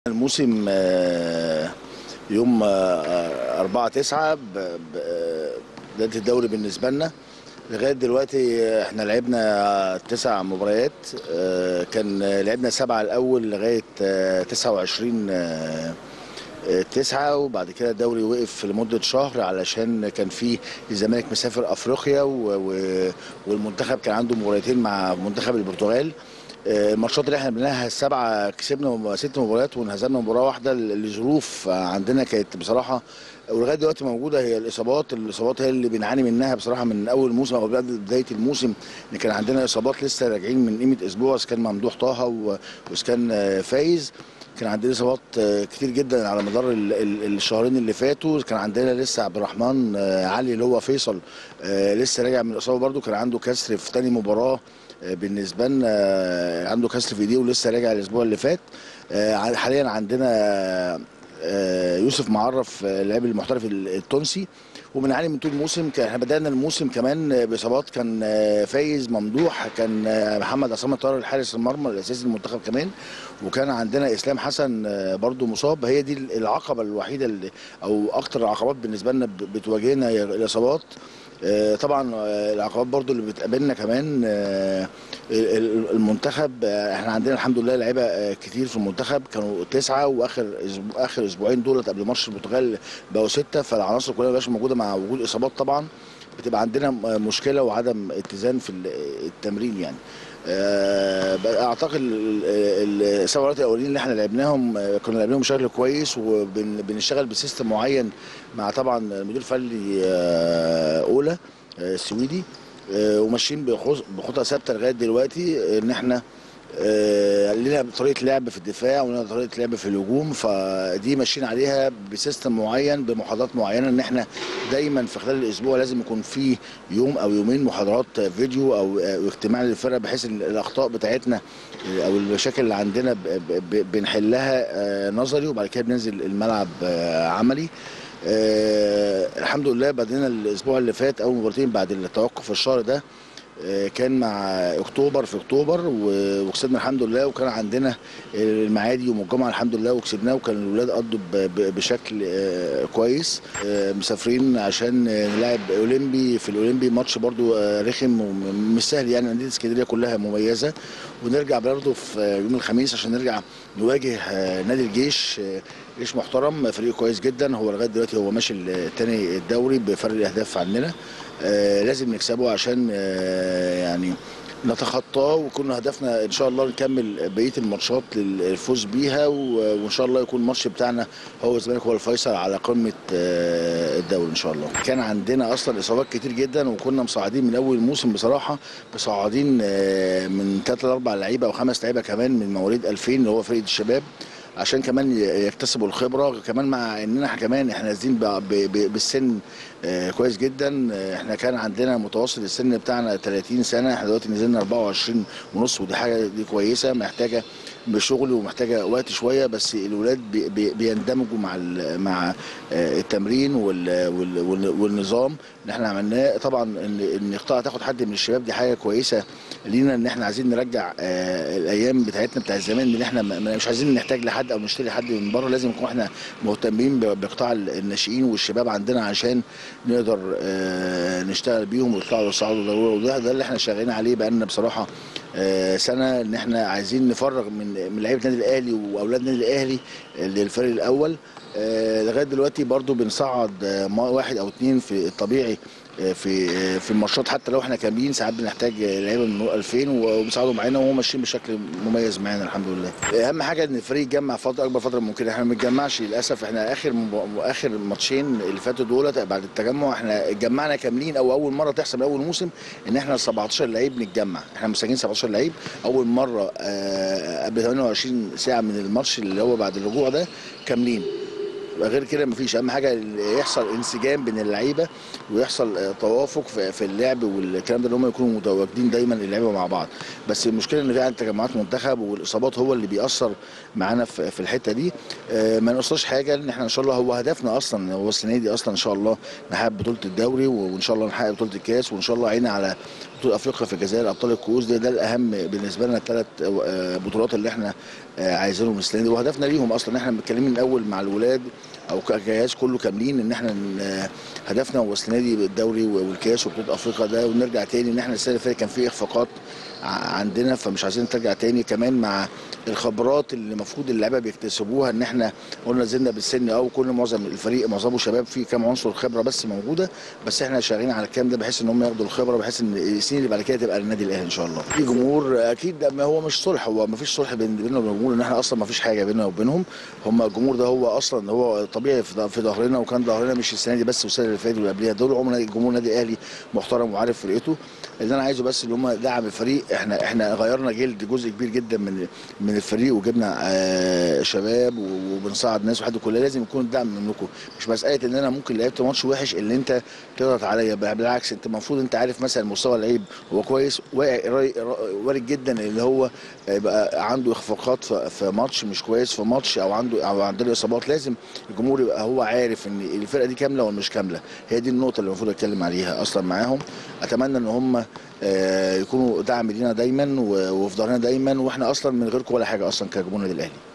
الموسم آه، يوم 4 9 بدايه الدوري بالنسبه لنا لغايه دلوقتي آه، احنا لعبنا تسع مباريات آه، كان لعبنا سبعه الاول لغايه آه، 29 آه، آه، تسعة وبعد كده الدوري وقف لمدة شهر علشان كان في الزمالك مسافر أفريقيا و- و- والمنتخب كان عنده مباراتين مع منتخب البرتغال آه، الماتشات اللي احنا بنلاقيها السبعه كسبنا ست مباريات وانهزمنا مباراه واحده لظروف عندنا كانت بصراحه ولغايه دلوقتي موجوده هي الاصابات الاصابات هي اللي بنعاني منها بصراحه من اول موسم او بعد بدايه الموسم ان كان عندنا اصابات لسه راجعين من قيمه اسبوع اذا كان ممدوح طه و- واذا كان آه، فايز كان عندنا اصابات آه، كتير جدا على مدار ال- ال- الشهرين اللي فاتوا كان عندنا لسه عبد الرحمن آه، علي اللي هو فيصل آه، لسه راجع من الاصابه برده كان عنده كسر في تاني مباراه آه، بالنسبه لنا آه، عنده كسر في ايديه ولسه راجع الاسبوع اللي فات آه، حاليا عندنا آه، يوسف معرف آه، اللاعب المحترف التونسي وبنعاني من طول الموسم كان احنا بدانا الموسم كمان باصابات كان آه، فايز ممدوح كان آه، محمد عصام طاهر الحارس المرمى الاساسي للمنتخب كمان وكان عندنا اسلام حسن آه، برضو مصاب هي دي العقبه الوحيده اللي او اكتر العقبات بالنسبه لنا ب- بتواجهنا هي الاصابات آه، طبعا آه، العقبات برضو اللي بتقابلنا كمان آه، ال- ال- المنتخب آه، احنا عندنا الحمد لله لعيبه آه، كتير في المنتخب كانوا تسعه واخر أسبوع اخر اسبوعين دولت قبل ماتش البرتغال بقوا سته فالعناصر كلها مبقاش موجوده مع وجود اصابات طبعا بتبقى عندنا م- مشكله وعدم اتزان في ال- التمرين يعني آه، بقى اعتقد ال- ال- السبع مباريات الاولين اللي احنا لعبناهم آه، كنا لعبناهم بشكل كويس وبنشتغل بسيستم معين مع طبعا المدير الفني آه، اولى آه، السويدي آه، وماشيين بخص- بخطى ثابته لغايه دلوقتي ان احنا آه، لنا طريقه لعب في الدفاع ولنا طريقه لعب في الهجوم فدي ماشيين عليها بسيستم معين بمحاضرات معينه ان احنا دايما في خلال الاسبوع لازم يكون في يوم او يومين محاضرات فيديو او أو اجتماع للفرقه بحيث ان الاخطاء بتاعتنا او المشاكل اللي عندنا ب- ب- ب- بنحلها آه، نظري وبعد كده بننزل الملعب آه، عملي آه الحمد لله بدينا الاسبوع اللي فات اول مباراتين بعد التوقف الشهر ده آه، كان مع اكتوبر في اكتوبر و- وكسبنا الحمد لله وكان عندنا المعادي يوم الجمعه الحمد لله وكسبناه وكان الاولاد قضوا ب- ب- بشكل آه، كويس آه، مسافرين عشان نلعب اولمبي في الاولمبي ماتش برضو آه، رخم ومش سهل يعني انديه اسكندريه كلها مميزه ونرجع برضو في يوم الخميس عشان نرجع نواجه آه، نادي الجيش آه، جيش محترم فريق كويس جدا هو لغايه دلوقتي هو ماشي الثاني الدوري بفرق الاهداف عننا آه، لازم نكسبه عشان آه، يعني نتخطاه ويكون هدفنا ان شاء الله نكمل بقيه الماتشات للفوز بيها و- وان شاء الله يكون الماتش بتاعنا هو الزمالك هو الفيصل على قمه آه، الدوري ان شاء الله. كان عندنا اصلا اصابات كتير جدا وكنا مصعدين من اول الموسم بصراحه مصعدين آه، من ثلاث لاربع لعيبه او خمس لعيبه كمان من مواليد 2000 اللي هو فريق الشباب عشان كمان ي- يكتسبوا الخبره كمان مع اننا إحنا كمان احنا نازلين ب- ب- ب- بالسن آه، كويس جدا آه، احنا كان عندنا متوسط السن بتاعنا 30 سنه احنا دلوقتي نزلنا 24 ونص ودي حاجه دي كويسه محتاجه بشغل ومحتاجه وقت شويه بس الولاد بي- بي- بيندمجوا مع ال- مع آه، التمرين وال- وال- وال- والنظام اللي احنا عملناه طبعا ان ان قطاع تاخد حد من الشباب دي حاجه كويسه لينا ان احنا عايزين نرجع آه، الايام بتاعتنا بتاع زمان ان احنا ما- ما- مش عايزين نحتاج لحد او نشتري حد من بره لازم نكون احنا مهتمين ب- بقطاع الناشئين والشباب عندنا عشان نقدر آه، نشتغل بيهم ويطلعوا يصعدوا ضروره وده ده اللي احنا شغالين عليه بقالنا بصراحه آه، سنه ان احنا عايزين نفرغ من من لعيبه النادي الاهلي واولاد النادي الاهلي للفريق الاول آه، لغايه دلوقتي برضو بنصعد آه، ما- واحد او اتنين في الطبيعي آه، في آه، في الماتشات حتى لو احنا كاملين ساعات بنحتاج آه، لعيبه من 2000 وبيساعدوا معانا وهم ماشيين بشكل مميز معانا الحمد لله. اهم حاجه ان الفريق يتجمع فتره اكبر فتره ممكنه احنا ما بنتجمعش للاسف احنا اخر مب- اخر ماتشين اللي فاتوا دولت بعد التجمع احنا اتجمعنا كاملين او اول مره تحصل من اول موسم ان احنا 17 لعيب نتجمع احنا مسجلين 17 لعيب اول مره آه، قبل 28 ساعه من الماتش اللي هو بعد الرجوع ده كاملين غير كده مفيش اهم حاجه اللي يحصل انسجام بين اللعيبه ويحصل آه، توافق في في اللعب والكلام ده ان هم يكونوا متواجدين دايما اللعيبه مع بعض بس المشكله ان في عندنا تجمعات منتخب والاصابات هو اللي بيأثر معانا في في الحته دي آه، ما نقصناش حاجه ان احنا ان شاء الله هو هدفنا اصلا هو السنه دي اصلا ان شاء الله نحقق بطوله الدوري وان شاء الله نحقق بطوله الكاس وان شاء الله عينا على بطوله افريقيا في الجزائر ابطال الكؤوس ده, ده الاهم بالنسبه لنا الثلاث بطولات اللي احنا آه، عايزينهم السنه دي وهدفنا ليهم اصلا احنا متكلمين من اول مع الولاد او كجهاز كله كاملين ان احنا ن- هدفنا هو السنه دي الدوري والكاس وبطوله افريقيا ده ونرجع تاني ان احنا السنه اللي فاتت كان في اخفاقات ع- عندنا فمش عايزين ترجع تاني كمان مع الخبرات اللي المفروض اللعيبه بيكتسبوها ان احنا قلنا زلنا بالسن او كل معظم الفريق معظمه شباب في كام عنصر خبره بس موجوده بس احنا شغالين على الكلام ده بحيث ان هم ياخدوا الخبره بحيث ان السنين اللي بعد كده تبقى للنادي الاهلي ان شاء الله. في جمهور اكيد ده ما هو مش صلح هو ما فيش صلح بين- بيننا وبين الجمهور ان احنا اصلا ما فيش حاجه بيننا وبينهم هم الجمهور ده هو اصلا هو طبيعي في ظ- في ظهرنا وكان ظهرنا مش السنه دي بس والسنه اللي فاتت واللي قبلها دول عمر جمهور النادي الاهلي محترم وعارف فرقته اللي انا عايزه بس ان هم دعم الفريق احنا احنا غيرنا جلد جزء كبير جدا من من الفريق وجبنا آه، شباب وبنصعد ناس وحد كلها لازم يكون الدعم منكم مش مساله ان انا ممكن لعبت ماتش وحش اللي انت تضغط عليا بل- بالعكس انت المفروض انت عارف مثلا مستوى اللعيب هو كويس واقع- راي- را- وارد جدا اللي هو يبقى عنده اخفاقات في في ماتش مش كويس في ماتش او عنده او عنده اصابات لازم الجمهور يبقى هو عارف ان الفرقه دي كامله ولا مش كامله هي دي النقطه اللي المفروض اتكلم عليها اصلا معاهم اتمنى ان هم آه، يكونوا دعم لينا دايما و- وفي ظهرنا دايما واحنا اصلا من غيركم ولا حاجه اصلا كجمهور النادي الاهلي